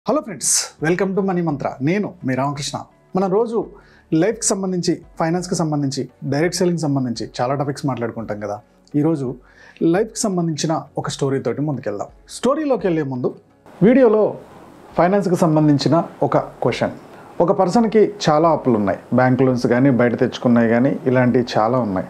hello friends welcome to money mantra నేను మీ రామకృష్ణ మనం రోజు లైఫ్కి సంబంధించి ఫైనాన్స్కి సంబంధించి డైరెక్ట్ సెల్లింగ్ సంబంధించి చాలా టాపిక్స్ మాట్లాడుకుంటాం కదా ఈరోజు లైఫ్కి సంబంధించిన ఒక స్టోరీ తోటి ముందుకెళ్దాం స్టోరీలోకి వెళ్ళే ముందు వీడియోలో ఫైనాన్స్కి సంబంధించిన ఒక క్వశ్చన్ ఒక పర్సన్కి చాలా అప్పులు ఉన్నాయి బ్యాంక్ లోన్స్ కానీ బయట తెచ్చుకున్నాయి కానీ ఇలాంటివి చాలా ఉన్నాయి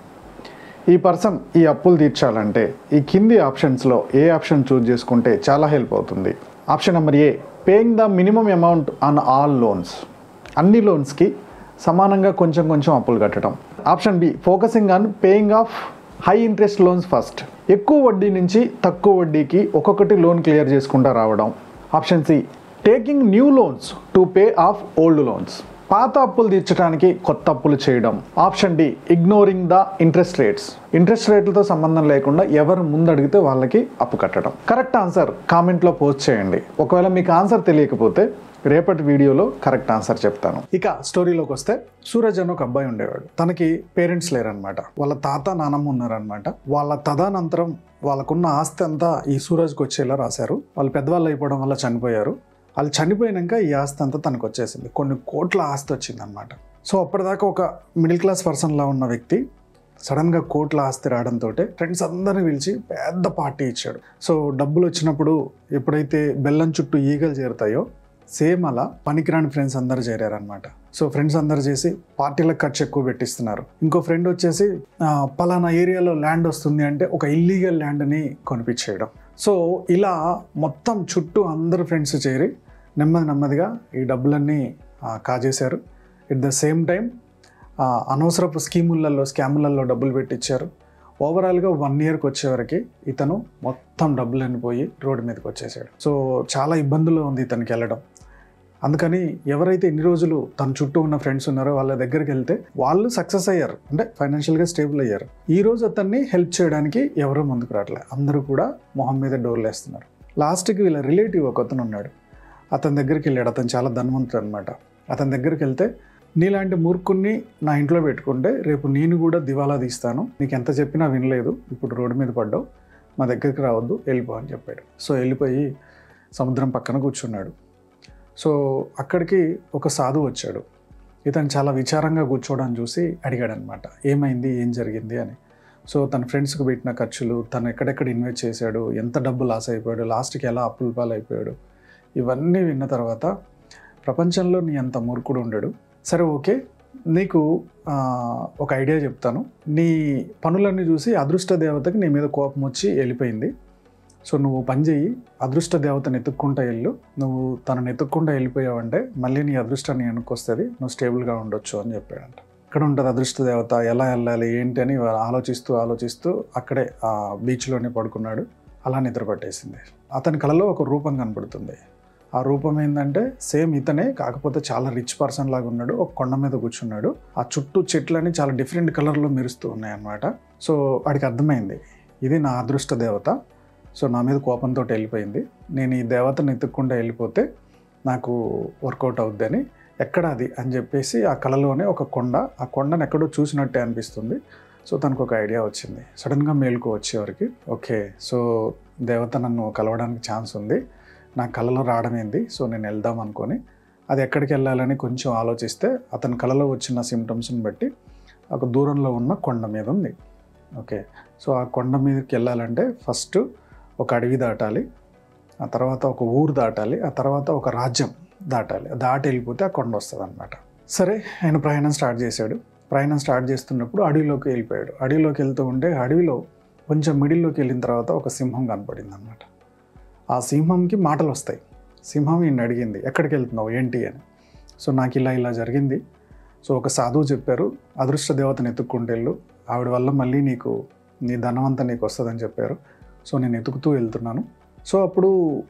ఈ పర్సన్ ఈ అప్పులు తీర్చాలంటే ఈ కింది ఆప్షన్స్లో ఏ ఆప్షన్ చూస్ చేసుకుంటే చాలా హెల్ప్ అవుతుంది option number A paying the minimum amount on all loans అన్ని లోన్స్కి సమానంగా కొంచెం కొంచెం అప్పులు కట్టడం option B focusing on paying off high interest loans first ఎక్కువ వడ్డీ నుంచి తక్కువ వడ్డీకి ఒక్కొక్కటి లోన్ క్లియర్ చేసుకుంటూ రావడం option C taking new loans to pay off old loans పాత అప్పులు తీర్చడానికి కొత్త అప్పులు చేయడం option D ignoring the interest rates interest రేట్లతో సంబంధం లేకుండా ఎవరు ముందు అడిగితే వాళ్ళకి అప్పు కట్టడం కరెక్ట్ ఆన్సర్ కామెంట్లో పోస్ట్ చేయండి ఒకవేళ మీకు ఆన్సర్ తెలియకపోతే రేపటి వీడియోలో కరెక్ట్ ఆన్సర్ చెప్తాను ఇక స్టోరీలోకి వస్తే సూరజ్ అని ఒక అబ్బాయి ఉండేవాడు తనకి పేరెంట్స్ లేరనమాట వాళ్ళ తాత నానమ్మ ఉన్నారనమాట వాళ్ళ తదనంతరం వాళ్ళకున్న ఆస్తి అంతా ఈ సూరజ్కి వచ్చేలా రాశారు వాళ్ళు పెద్దవాళ్ళు అయిపోవడం వల్ల చనిపోయారు వాళ్ళు చనిపోయినాక ఈ ఆస్తి అంతా తనకు వచ్చేసింది కొన్ని కోట్ల ఆస్తి వచ్చింది అనమాట సో అప్పటిదాకా ఒక మిడిల్ క్లాస్ పర్సన్లా ఉన్న వ్యక్తి సడన్గా కోట్ల ఆస్తి రావడంతో ఫ్రెండ్స్ అందరిని పిలిచి పెద్ద పార్టీ ఇచ్చాడు సో డబ్బులు వచ్చినప్పుడు ఎప్పుడైతే బెల్లం చుట్టూ ఈగలు చేరుతాయో సేమ్ అలా పనికిరాని ఫ్రెండ్స్ అందరు చేరారనమాట సో ఫ్రెండ్స్ అందరు చేసి పార్టీలకు ఖర్చు ఎక్కువ పెట్టిస్తున్నారు ఇంకో ఫ్రెండ్ వచ్చేసి "ఆ, పలానా ఏరియాలో ల్యాండ్ వస్తుంది అంటే ఒక ఇల్లీగల్ ల్యాండ్ని కొనిపించేయడం సో ఇలా మొత్తం చుట్టూ అందరు ఫ్రెండ్స్ చేరి నెమ్మది నెమ్మదిగా ఈ డబ్బులన్నీ ఆ, కాజేశారు ఎట్ ద సేమ్ టైం అనవసరపు స్కీములలో స్కాములలో డబ్బులు పెట్టించారు ఓవరాల్గా వన్ ఇయర్కి వచ్చేవరకు ఇతను మొత్తం డబ్బులన్నీ పోయి రోడ్డు మీదకి వచ్చేసాడు సో చాలా ఇబ్బందులు ఉంది ఇతనికి వెళ్ళడం అందుకని ఎవరైతే ఇన్ని రోజులు తన చుట్టూ ఉన్న ఫ్రెండ్స్ ఉన్నారో వాళ్ళ దగ్గరికి వెళ్తే వాళ్ళు సక్సెస్ అయ్యారు అంటే ఫైనాన్షియల్గా స్టేబుల్ అయ్యారు ఈ రోజు అతన్ని హెల్ప్ చేయడానికి ఎవరూ ముందుకు రావట్లేదు అందరూ కూడా మొహం మీద డోర్లు వేస్తున్నారు లాస్ట్కి వీళ్ళ రిలేటివ్ ఒక అతను ఉన్నాడు అతని దగ్గరికి వెళ్ళాడు అతను చాలా ధనవంతుడు అనమాట అతని దగ్గరికి వెళ్తే నీలాంటి మూర్ఖుణ్ణి నా ఇంట్లో పెట్టుకుంటే రేపు నేను కూడా దివాలా తీస్తాను నీకు ఎంత చెప్పినా వినలేదు ఇప్పుడు రోడ్డు మీద పడ్డావు మా దగ్గరికి రావద్దు వెళ్ళిపో అని చెప్పాడు సో వెళ్ళిపోయి సముద్రం పక్కన కూర్చున్నాడు సో అక్కడికి ఒక సాధువు వచ్చాడు ఇతను చాలా విచారంగా కూర్చోవడం చూసి అడిగాడు అనమాట ఏమైంది ఏం జరిగింది అని సో తన ఫ్రెండ్స్కి పెట్టిన ఖర్చులు తను ఎక్కడెక్కడ ఇన్వెస్ట్ చేశాడు ఎంత డబ్బు లాస్ అయిపోయాడు లాస్ట్కి ఎలా అప్పుల పాలు అయిపోయాడు ఇవన్నీ విన్న తర్వాత ప్రపంచంలో నీ అంత మూర్ఖుడు ఉండడు సరే ఓకే నీకు ఆ, ఒక ఐడియా చెప్తాను నీ పనులన్నీ చూసి అదృష్ట దేవతకి నీ మీద కోపం వచ్చి వెళ్ళిపోయింది సో నువ్వు పని చెయ్యి అదృష్ట దేవతను ఎత్తుక్కుంటా వెళ్ళు నువ్వు తనని ఎత్తుక్కుంటా వెళ్ళిపోయావంటే మళ్ళీ నీ అదృష్టాన్ని వెనుకొస్తుంది నువ్వు స్టేబుల్గా ఉండొచ్చు అని చెప్పాడంట ఎక్కడ ఉంటుంది అదృష్ట దేవత ఎలా వెళ్ళాలి ఏంటి అని వా- ఆలోచిస్తూ ఆలోచిస్తూ అక్కడే ఆ బీచ్లోనే పడుకున్నాడు అలా నిద్ర పట్టేసింది అతని కలలో ఒక రూపం కనపడుతుంది ఆ రూపం ఏంటంటే సేమ్ ఇతనే కాకపోతే చాలా రిచ్ పర్సన్ లాగా ఉన్నాడు ఒక కొండ మీద కూర్చున్నాడు ఆ చుట్టూ చెట్లని చాలా డిఫరెంట్ కలర్లో మెరుస్తూ ఉన్నాయి అన్నమాట సో వాడికి అర్థమైంది ఇది నా అదృష్ట దేవత సో నా మీద కోపంతో వెళ్ళిపోయింది నేను ఈ దేవతను ఎత్తుక్కుండా వెళ్ళిపోతే నాకు వర్కౌట్ అవుద్దని ఎక్కడ అది అని చెప్పేసి ఆ కళలోనే ఒక కొండ ఆ కొండను ఎక్కడో చూసినట్టే అనిపిస్తుంది సో తనకు ఒక ఐడియా వచ్చింది సడన్గా మేలుకు వచ్చేవరకు ఓకే సో దేవత నన్ను కలవడానికి ఛాన్స్ ఉంది నా కళలో రావడం ఏంది సో నేను వెళ్దాం అనుకొని అది ఎక్కడికి వెళ్ళాలని కొంచెం ఆలోచిస్తే అతని కళలో వచ్చిన సిమ్టమ్స్ని బట్టి ఒక దూరంలో ఉన్న కొండ మీద ఉంది ఓకే సో ఆ కొండ మీదకి వెళ్ళాలంటే ఫస్ట్ ఒక అడవి దాటాలి ఆ తర్వాత ఒక ఊరు దాటాలి ఆ తర్వాత ఒక రాజ్యం దాటాలి దాటి వెళ్ళిపోతే ఆ కొండ వస్తుంది అనమాట సరే ఆయన ప్రయాణం స్టార్ట్ చేశాడు ప్రయాణం స్టార్ట్ చేస్తున్నప్పుడు అడవిలోకి వెళ్ళిపోయాడు అడవిలోకి వెళ్తూ ఉంటే అడవిలో కొంచెం మిడిల్లోకి వెళ్ళిన తర్వాత ఒక సింహం కనపడింది అనమాట ఆ సింహంకి మాటలు వస్తాయి సింహం ఈయన అడిగింది ఎక్కడికి వెళ్తున్నావు ఏంటి అని సో నాకు ఇలా ఇలా జరిగింది సో ఒక సాధువు చెప్పారు అదృష్ట దేవతను ఎత్తుక్కుంటూ వెళ్ళు ఆవిడ వల్ల మళ్ళీ నీకు నీ ధనవంతా నీకు వస్తుందని చెప్పారు సో నేను ఎతుకుతూ వెళ్తున్నాను సో అప్పుడు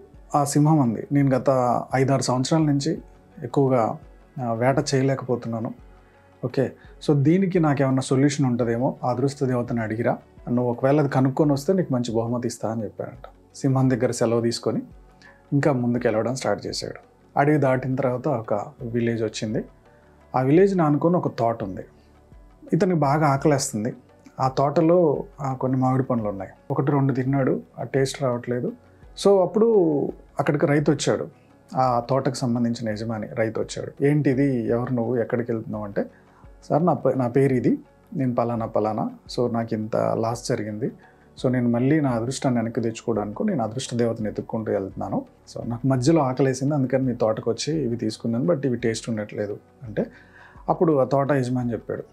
ఆ సింహం అంది నేను గత ఐదారు సంవత్సరాల నుంచి ఎక్కువగా ఆ, వేట చేయలేకపోతున్నాను ఓకే సో దీనికి నాకేమన్నా సొల్యూషన్ ఉంటుందేమో ఆ అదృష్ట దేవతని అడిగిరా నువ్వు ఒకవేళ అది కనుక్కొని వస్తే నీకు మంచి బహుమతి ఇస్తా అని చెప్పాడంట సింహం దగ్గర సెలవు తీసుకొని ఇంకా ముందుకు వెళ్ళడం స్టార్ట్ చేశాడు అడవి దాటిన తర్వాత ఒక విలేజ్ వచ్చింది ఆ విలేజ్ని ఆనుకొని ఒక తోట ఉంది ఇతనికి బాగా ఆకలేస్తుంది ఆ తోటలో ఆ, కొన్ని మామిడి పండ్లు ఉన్నాయి ఒకటి రెండు తిన్నాడు ఆ టేస్ట్ రావట్లేదు సో అప్పుడు అక్కడికి రైతు వచ్చాడు ఆ తోటకు సంబంధించిన యజమాని రైతు వచ్చాడు ఏంటిది ఎవరు నువ్వు ఎక్కడికి వెళ్తున్నావు అంటే సార్ నా పే- నా పేరు ఇది నేను పలానా పలానా సో నాకు ఇంత లాస్ జరిగింది సో నేను మళ్ళీ నా అదృష్టాన్ని వెనక్కి తెచ్చుకోవడానికి నేను అదృష్ట దేవతని ఎత్తుక్కుంటూ వెళ్తున్నాను సో నాకు మధ్యలో ఆకలేసింది అందుకని మీ తోటకు వచ్చి ఇవి తీసుకున్నాను బట్ ఇవి టేస్ట్ ఉండట్లేదు అంటే అప్పుడు ఆ తోట యజమాని చెప్పాడు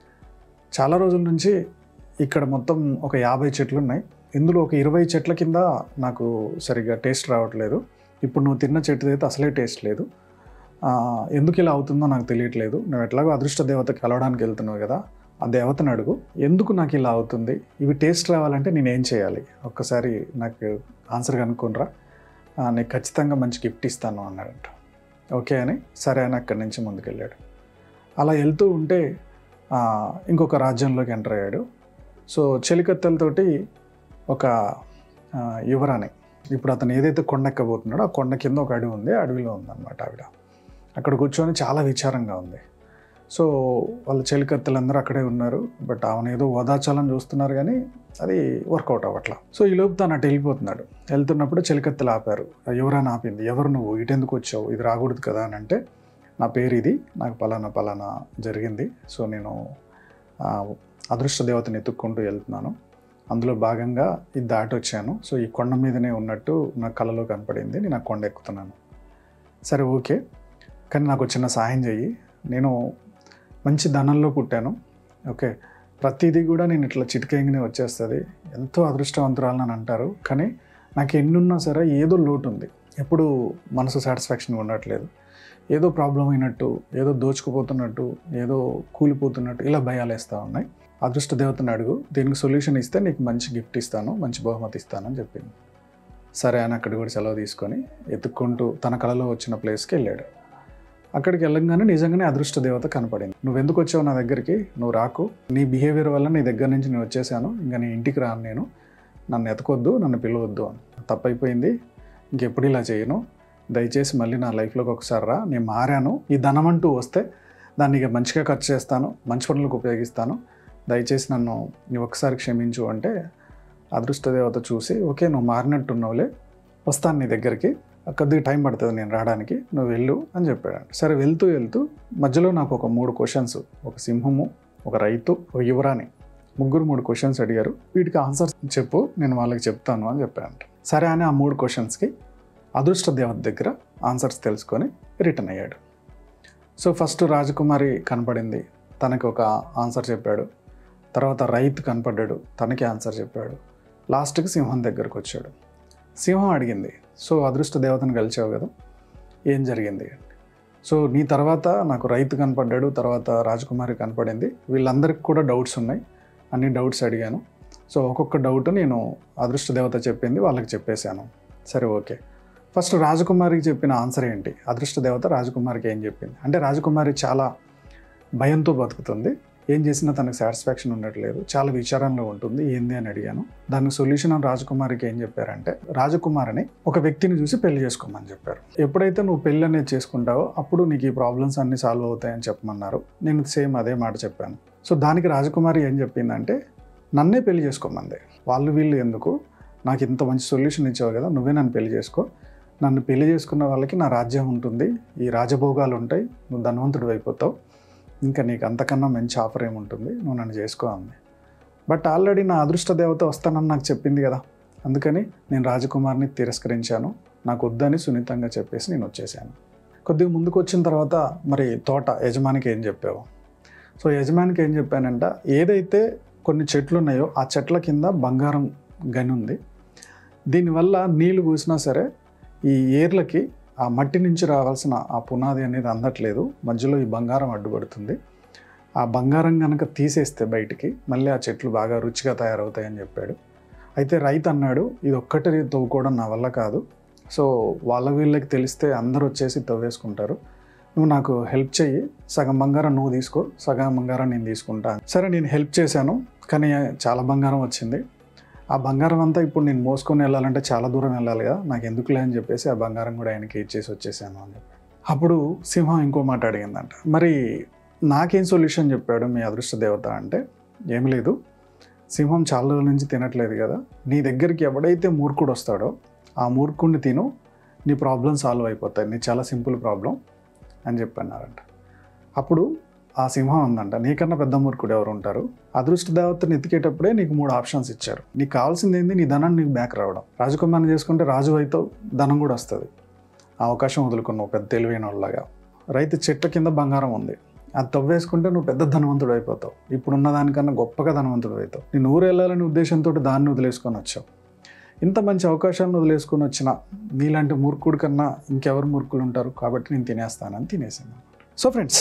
చాలా రోజుల నుంచి ఇక్కడ మొత్తం ఒక యాభై చెట్లు ఉన్నాయి ఇందులో ఒక ఇరవై చెట్ల కింద నాకు సరిగ్గా టేస్ట్ రావట్లేదు ఇప్పుడు నువ్వు తిన్న చెట్టు అయితే అసలే టేస్ట్ లేదు ఆ, ఎందుకు ఇలా అవుతుందో నాకు తెలియట్లేదు నువ్వు ఎట్లాగో అదృష్ట దేవత కలవడానికి వెళ్తున్నావు కదా ఆ దేవతను అడుగు ఎందుకు నాకు ఇలా అవుతుంది ఇవి టేస్ట్ రావాలంటే నేను ఏం చేయాలి ఒక్కసారి నాకు ఆన్సర్ కనుక్కోనరా ఆ, నీకు ఖచ్చితంగా మంచి గిఫ్ట్ ఇస్తాను అన్నాడంట ఓకే అని సరే అని అక్కడి నుంచి ముందుకెళ్ళాడు అలా వెళ్తూ ఉంటే ఆ, ఇంకొక రాజ్యంలోకి ఎంటర్ అయ్యాడు సో చెలికత్తెలతోటి ఒక ఆ, యువరాణి ఇప్పుడు అతను ఏదైతే కొండ ఎక్కబోతున్నాడో ఆ కొండ కింద ఒక అడవి ఉంది ఆ అడవిలో ఉందన్నమాట ఆవిడ అక్కడ కూర్చొని చాలా విచారంగా ఉంది సో వాళ్ళ చెలికత్తెలందరూ అక్కడే ఉన్నారు బట్ ఆమెను ఏదో ఓదాచాలని చూస్తున్నారు కానీ అది వర్కౌట్ అవ్వట్లా సో ఈ లోపు తను అటు వెళ్ళిపోతున్నాడు వెళ్తున్నప్పుడు చెలికత్తెలు ఆపారు యువరాని ఆపింది ఎవరు నువ్వు ఇటెందుకు వచ్చావు ఇది రాకూడదు కదా అని అంటే నా పేరు ఇది నాకు పలానా పలానా జరిగింది సో నేను ఆ, అదృష్ట దేవతని ఎత్తుక్కుంటూ వెళ్తున్నాను అందులో భాగంగా ఇది దాటి వచ్చాను సో ఈ కొండ మీదనే ఉన్నట్టు నా కళలో కనపడింది నేను ఆ కొండ ఎక్కుతున్నాను సరే ఓకే కానీ నాకు ఒక చిన్న సహాయం చెయ్యి నేను మంచి ధనంలో పుట్టాను ఓకే ప్రతిదీ కూడా నేను ఇట్లా చిటికేయంగానే వచ్చేస్తుంది ఎంతో అదృష్టవంతురాలని అని అంటారు కానీ నాకు ఎన్నున్నా సరే ఏదో లోటు ఉంది ఎప్పుడు మనసు సాటిస్ఫాక్షన్గా ఉండట్లేదు ఏదో ప్రాబ్లం అయినట్టు ఏదో దోచుకుపోతున్నట్టు ఏదో కూలిపోతున్నట్టు ఇలా భయాలు వేస్తూ ఉన్నాయి అదృష్ట దేవతని అడుగు దీనికి సొల్యూషన్ ఇస్తే నీకు మంచి గిఫ్ట్ ఇస్తాను మంచి బహుమతి ఇస్తానని చెప్పింది సరే అని అక్కడ కూడా సెలవు తీసుకొని ఎత్తుక్కుంటూ తన కళలో వచ్చిన ప్లేస్కి వెళ్ళాడు అక్కడికి వెళ్ళంగానే నిజంగానే అదృష్ట దేవత కనపడింది నువ్వు ఎందుకు వచ్చావు నా దగ్గరికి నువ్వు రాకు నీ బిహేవియర్ వల్ల నీ దగ్గర నుంచి నేను వచ్చేసాను ఇంకా నీ ఇంటికి రాను నేను నన్ను ఎతకొద్దు నన్ను పిలవద్దు అని తప్పైపోయింది ఇంకెప్పుడు ఇలా చేయను దయచేసి మళ్ళీ నా లైఫ్లోకి ఒకసారి రా నేను మారాను ఈ ధనం అంటూ వస్తే దాన్ని ఇక మంచిగా ఖర్చు చేస్తాను మంచి పనులకు ఉపయోగిస్తాను దయచేసి నన్ను నీ ఒకసారి క్షమించు అంటే అదృష్ట దేవత చూసి ఓకే నువ్వు మారినట్టున్నావులే వస్తాను నీ దగ్గరికి కొద్దిగా టైం పడుతుంది నేను రావడానికి నువ్వు వెళ్ళు అని చెప్పాడు సరే వెళ్తూ వెళ్తూ మధ్యలో నాకు ఒక మూడు క్వశ్చన్స్ ఒక సింహము ఒక రైతు ఒక యువరాణి ముగ్గురు మూడు క్వశ్చన్స్ అడిగారు వీటికి ఆన్సర్స్ చెప్పు నేను వాళ్ళకి చెప్తాను అని చెప్పాను సరే అని ఆ మూడు క్వశ్చన్స్కి అదృష్ట దేవత దగ్గర ఆన్సర్స్ తెలుసుకొని రిటర్న్ అయ్యాడు సో ఫస్ట్ రాజకుమారి కనపడింది తనకి ఒక ఆన్సర్ చెప్పాడు తర్వాత రైతు కనపడ్డాడు తనకి ఆన్సర్ చెప్పాడు లాస్ట్కి సింహం దగ్గరకు వచ్చాడు సింహం అడిగింది సో అదృష్ట దేవతను కలిచావు కదా ఏం జరిగింది సో నీ తర్వాత నాకు రైతు కనపడ్డాడు తర్వాత రాజకుమారి కనపడింది వీళ్ళందరికీ కూడా డౌట్స్ ఉన్నాయి అన్ని డౌట్స్ అడిగాను సో ఒక్కొక్క డౌట్ నేను అదృష్ట దేవత చెప్పింది వాళ్ళకి చెప్పేశాను సరే ఓకే ఫస్ట్ రాజకుమారికి చెప్పిన ఆన్సర్ ఏంటి అదృష్ట దేవత రాజకుమారికి ఏం చెప్పింది అంటే రాజకుమారి చాలా భయంతో బతుకుతుంది ఏం చేసినా తనకు సాటిస్ఫాక్షన్ ఉండట్లేదు చాలా విచారంలో ఉంటుంది ఏంది అని అడిగాను దానికి సొల్యూషన్ అని రాజకుమారికి ఏం చెప్పారంటే రాజకుమారిని ఒక వ్యక్తిని చూసి పెళ్లి చేసుకోమని చెప్పారు ఎప్పుడైతే నువ్వు పెళ్ళి అనేది చేసుకుంటావో అప్పుడు నీకు ఈ ప్రాబ్లమ్స్ అన్ని సాల్వ్ అవుతాయని చెప్పమన్నారు నేను సేమ్ అదే మాట చెప్పాను సో దానికి రాజకుమారి ఏం చెప్పిందంటే నన్నే పెళ్లి చేసుకోమంది వాళ్ళు వీళ్ళు ఎందుకు నాకు ఇంత మంచి సొల్యూషన్ ఇచ్చావు కదా నువ్వే నన్ను పెళ్లి చేసుకో నన్ను పెళ్లి చేసుకున్న వాళ్ళకి నా రాజ్యం ఉంటుంది ఈ రాజభోగాలు ఉంటాయి నువ్వు ధనవంతుడు అయిపోతావు ఇంకా నీకు అంతకన్నా మంచి ఆఫర్ ఏముంటుంది నువ్వు నన్ను చేసుకో అంది బట్ ఆల్రెడీ నా అదృష్ట దేవత వస్తానని నాకు చెప్పింది కదా అందుకని నేను రాజకుమార్ని తిరస్కరించాను నాకు వద్దని సున్నితంగా చెప్పేసి నేను వచ్చేసాను కొద్దిగా ముందుకు వచ్చిన తర్వాత మరి తోట యజమానికి ఏం చెప్పావు సో యజమానికి ఏం చెప్పానంట ఏదైతే కొన్ని చెట్లు ఉన్నాయో ఆ చెట్ల కింద బంగారం గని ఉంది దీనివల్ల నీళ్లు పూసినా సరే ఈ ఏర్లకి ఆ మట్టి నుంచి రావాల్సిన ఆ పునాది అనేది అందట్లేదు మధ్యలో ఈ బంగారం అడ్డుపడుతుంది ఆ బంగారం కనుక తీసేస్తే బయటికి మళ్ళీ ఆ చెట్లు బాగా రుచిగా తయారవుతాయని చెప్పాడు అయితే రైతు అన్నాడు ఇది ఒక్కటి తవ్వుకోవడం నా వల్ల కాదు సో వాళ్ళ వీళ్ళకి తెలిస్తే అందరూ వచ్చేసి తవ్వేసుకుంటారు నువ్వు నాకు హెల్ప్ చెయ్యి సగం బంగారం నువ్వు తీసుకో సగం బంగారం నేను తీసుకుంటాను సరే నేను హెల్ప్ చేశాను కానీ చాలా బంగారం వచ్చింది ఆ బంగారం అంతా ఇప్పుడు నేను మోసుకొని వెళ్ళాలంటే చాలా దూరం వెళ్ళాలి కదా నాకు ఎందుకులే అని చెప్పేసి ఆ బంగారం కూడా ఆయనకి ఇచ్చేసి వచ్చేసాను అని చెప్పి అప్పుడు సింహం ఇంకో మాట అడిగిందంట మరి నాకేం సొల్యూషన్ చెప్పాడు మీ అదృష్ట దేవత అంటే ఏం లేదు సింహం చాలా రోజుల నుంచి తినట్లేదు కదా నీ దగ్గరికి ఎవడైతే మూర్ఖుడు వస్తాడో ఆ మూర్ఖుడిని తిను నీ ప్రాబ్లం సాల్వ్ అయిపోతాయి నీ చాలా సింపుల్ ప్రాబ్లం అని చెప్పన్నారంట అప్పుడు ఆ సింహం ఉందంట నీకన్నా పెద్ద మూర్ఖుడు ఎవరు ఉంటారు అదృష్ట దేవతను ఎత్తికేటప్పుడే నీకు మూడు ఆప్షన్స్ ఇచ్చారు నీకు కావాల్సింది ఏంది నీ ధనాన్ని నీకు బ్యాక్ రావడం రాజకుమారిని చేసుకుంటే రాజు అయితే ధనం కూడా వస్తుంది ఆ అవకాశం వదులుకున్నావు పెద్ద తెలివైన వాళ్ళలాగా రైతు చెట్ల కింద బంగారం ఉంది అది తవ్వేసుకుంటే నువ్వు పెద్ద ధనవంతుడు అయిపోతావు ఇప్పుడున్న దానికన్నా గొప్పగా ధనవంతుడు అవుతావు నేను ఊరు వెళ్ళాలనే ఉద్దేశంతో దాన్ని వదిలేసుకొని వచ్చావు ఇంత మంచి అవకాశాలను వదిలేసుకొని వచ్చిన నీలాంటి మూర్ఖుడి కన్నా ఇంకెవరు మూర్ఖులు ఉంటారు కాబట్టి నేను తినేస్తానని తినేసాను సో ఫ్రెండ్స్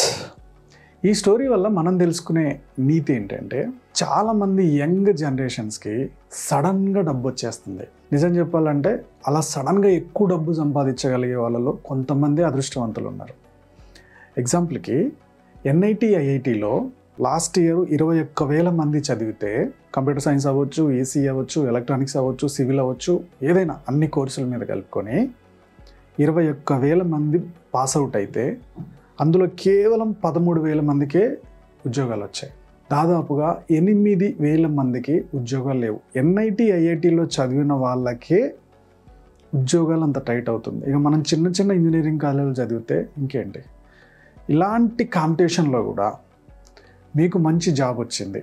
ఈ స్టోరీ వల్ల మనం తెలుసుకునే నీతి ఏంటంటే చాలామంది యంగ్ జనరేషన్స్కి సడన్గా డబ్బు వచ్చేస్తుంది నిజం చెప్పాలంటే అలా సడన్గా ఎక్కువ డబ్బు సంపాదించగలిగే వాళ్ళలో కొంతమంది అదృష్టవంతులు ఉన్నారు ఎగ్జాంపుల్కి ఎన్ఐటి ఐఐటిలో లాస్ట్ ఇయర్ ఇరవై ఒక్క వేల మంది చదివితే కంప్యూటర్ సైన్స్ అవ్వచ్చు ఏసీ అవ్వచ్చు ఎలక్ట్రానిక్స్ అవ్వచ్చు సివిల్ అవ్వచ్చు ఏదైనా అన్ని కోర్సుల మీద కలుపుకొని ఇరవై ఒక్క వేల మంది పాస్ అవుట్ అయితే అందులో కేవలం పదమూడు వేల మందికే ఉద్యోగాలు వచ్చాయి దాదాపుగా ఎనిమిది వేల మందికి ఉద్యోగాలు లేవు ఎన్ఐటి ఐఐటిలో చదివిన వాళ్ళకే ఉద్యోగాలు అంత టైట్ అవుతుంది ఇక మనం చిన్న చిన్న ఇంజనీరింగ్ కాలేజీలు చదివితే ఇంకేంటి ఇలాంటి కాంపిటీషన్లో కూడా మీకు మంచి జాబ్ వచ్చింది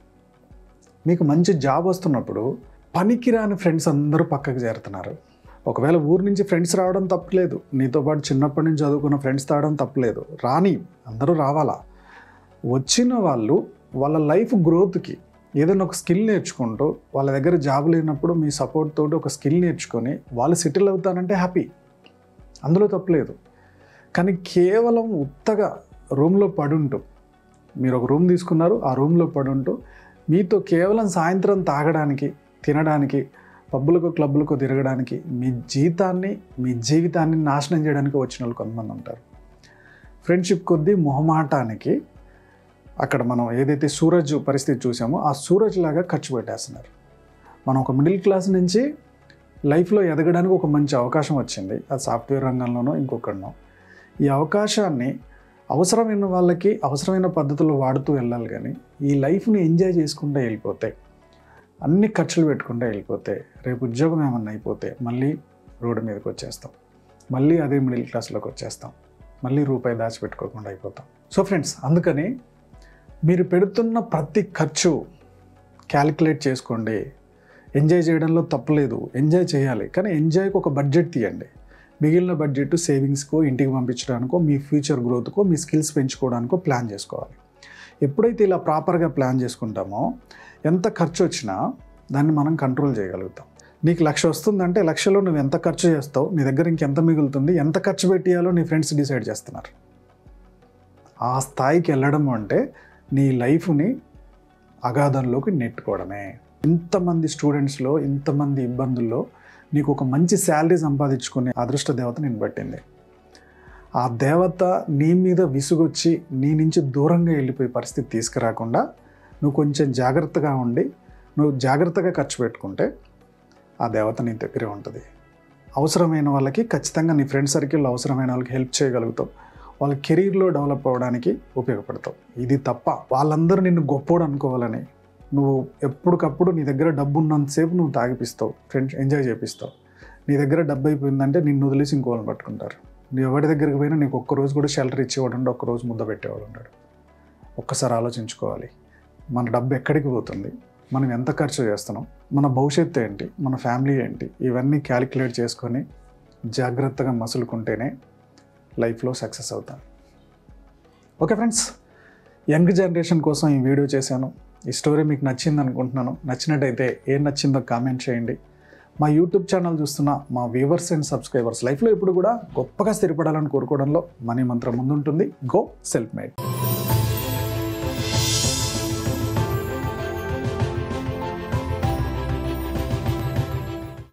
మీకు మంచి జాబ్ వస్తున్నప్పుడు పనికిరాని ఫ్రెండ్స్ అందరూ పక్కకు చేరుతున్నారు ఒకవేళ ఊరు నుంచి ఫ్రెండ్స్ రావడం తప్పలేదు నీతో పాటు చిన్నప్పటి నుంచి చదువుకున్న ఫ్రెండ్స్ రావడం తప్పలేదు రాని అందరూ రావాలా వచ్చిన వాళ్ళు వాళ్ళ లైఫ్ గ్రోత్కి ఏదైనా ఒక స్కిల్ నేర్చుకుంటూ వాళ్ళ దగ్గర జాబ్ లేనప్పుడు మీ సపోర్ట్ తోటి ఒక స్కిల్ నేర్చుకొని వాళ్ళు సెటిల్ అవుతారంటే హ్యాపీ అందులో తప్పలేదు కానీ కేవలం ఉత్తగా రూమ్లో పడుంటూ మీరు ఒక రూమ్ తీసుకున్నారు ఆ రూమ్లో పడుంటూ మీతో కేవలం సాయంత్రం తాగడానికి తినడానికి పబ్బులకు క్లబ్బులకు తిరగడానికి మీ జీతాన్ని మీ జీవితాన్ని నాశనం చేయడానికి వచ్చిన వాళ్ళు కొంతమంది ఉంటారు ఫ్రెండ్షిప్ కొద్దీ మొహమాటానికి అక్కడ మనం ఏదైతే సూరజ్ పరిస్థితి చూసామో ఆ సూరజ్ లాగా ఖర్చు పెట్టేస్తున్నారు మనం ఒక మిడిల్ క్లాస్ నుంచి లైఫ్లో ఎదగడానికి ఒక మంచి అవకాశం వచ్చింది అది సాఫ్ట్వేర్ రంగంలోనో ఇంకొకరినో ఈ అవకాశాన్ని అవసరమైన వాళ్ళకి అవసరమైన పద్ధతుల్లో వాడుతూ వెళ్ళాలి కానీ ఈ లైఫ్ని ఎంజాయ్ చేసుకుంటూ వెళ్ళిపోతే అన్ని ఖర్చులు పెట్టుకుంటూ వెళ్ళిపోతే రేపు ఉద్యోగం ఏమన్నా అయిపోతే మళ్ళీ రోడ్డు మీదకి వచ్చేస్తాం మళ్ళీ అదే మిడిల్ క్లాస్లోకి వచ్చేస్తాం మళ్ళీ రూపాయి దాచిపెట్టుకోకుండా అయిపోతాం సో ఫ్రెండ్స్ అందుకని మీరు పెడుతున్న ప్రతి ఖర్చు క్యాలిక్యులేట్ చేసుకోండి ఎంజాయ్ చేయడంలో తప్పలేదు ఎంజాయ్ చేయాలి కానీ ఎంజాయ్కి ఒక బడ్జెట్ తీయండి మిగిలిన బడ్జెట్ సేవింగ్స్కో ఇంటికి పంపించడానికో మీ ఫ్యూచర్ గ్రోత్కో మీ స్కిల్స్ పెంచుకోవడానికో ప్లాన్ చేసుకోవాలి ఎప్పుడైతే ఇలా ప్రాపర్గా ప్లాన్ చేసుకుంటామో ఎంత ఖర్చు వచ్చినా దాన్ని మనం కంట్రోల్ చేయగలుగుతాం నీకు లక్ష వస్తుందంటే లక్షలో నువ్వు ఎంత ఖర్చు చేస్తావు నీ దగ్గర ఇంకెంత మిగులుతుంది ఎంత ఖర్చు పెట్టియాలో నీ ఫ్రెండ్స్ డిసైడ్ చేస్తున్నారు ఆ స్థాయికి వెళ్ళడం అంటే నీ లైఫ్ని అగాధంలోకి నెట్టుకోవడమే ఇంతమంది స్టూడెంట్స్లో ఇంతమంది ఇబ్బందుల్లో నీకు ఒక మంచి శాలరీ సంపాదించుకునే అదృష్ట దేవత నేను పట్టింది ఆ దేవత నీ మీద విసుగొచ్చి నీ నుంచి దూరంగా వెళ్ళిపోయే పరిస్థితి తీసుకురాకుండా నువ్వు కొంచెం జాగ్రత్తగా ఉండి నువ్వు జాగ్రత్తగా ఖర్చు పెట్టుకుంటే ఆ దేవత నీ దగ్గరే ఉంటుంది అవసరమైన వాళ్ళకి ఖచ్చితంగా నీ ఫ్రెండ్ సర్కిల్లో అవసరమైన వాళ్ళకి హెల్ప్ చేయగలుగుతావు వాళ్ళ కెరీర్లో డెవలప్ అవ్వడానికి ఉపయోగపడతావు ఇది తప్ప వాళ్ళందరూ నిన్ను గొప్పోడు అనుకోవాలని నువ్వు ఎప్పటికప్పుడు నీ దగ్గర డబ్బు ఉన్నంతసేపు నువ్వు తాగిపిస్తావు ఫ్రెండ్స్ ఎంజాయ్ చేపిస్తావు నీ దగ్గర డబ్బు అయిపోయిందంటే నిన్ను వదిలేసి ఇంకోళ్ళని పట్టుకుంటారు నువ్వు ఎవరి దగ్గరికి పోయినా నీకు ఒక్క రోజు కూడా షెల్టర్ ఇచ్చేవాడు ఉండే ఒక్క రోజు ముద్ద పెట్టేవాడు ఉంటాడు ఒక్కసారి ఆలోచించుకోవాలి మన డబ్బు ఎక్కడికి పోతుంది మనం ఎంత ఖర్చు చేస్తున్నాం మన భవిష్యత్తు ఏంటి మన ఫ్యామిలీ ఏంటి ఇవన్నీ క్యాలిక్యులేట్ చేసుకొని జాగ్రత్తగా మసులుకుంటేనే లైఫ్లో సక్సెస్ అవుతాం ఓకే ఫ్రెండ్స్ యంగ్ జనరేషన్ కోసం ఈ వీడియో చేశాను ఈ స్టోరీ మీకు నచ్చింది అనుకుంటున్నాను నచ్చినట్టయితే ఏం నచ్చిందో కామెంట్ చేయండి మా యూట్యూబ్ ఛానల్ చూస్తున్న మా వ్యూవర్స్ అండ్ సబ్స్క్రైబర్స్ లైఫ్లో ఇప్పుడు కూడా గొప్పగా స్థిరపడాలని కోరుకోవడంలో మనీ మంత్రం ముందుంటుంది గో సెల్ఫ్ మేడ్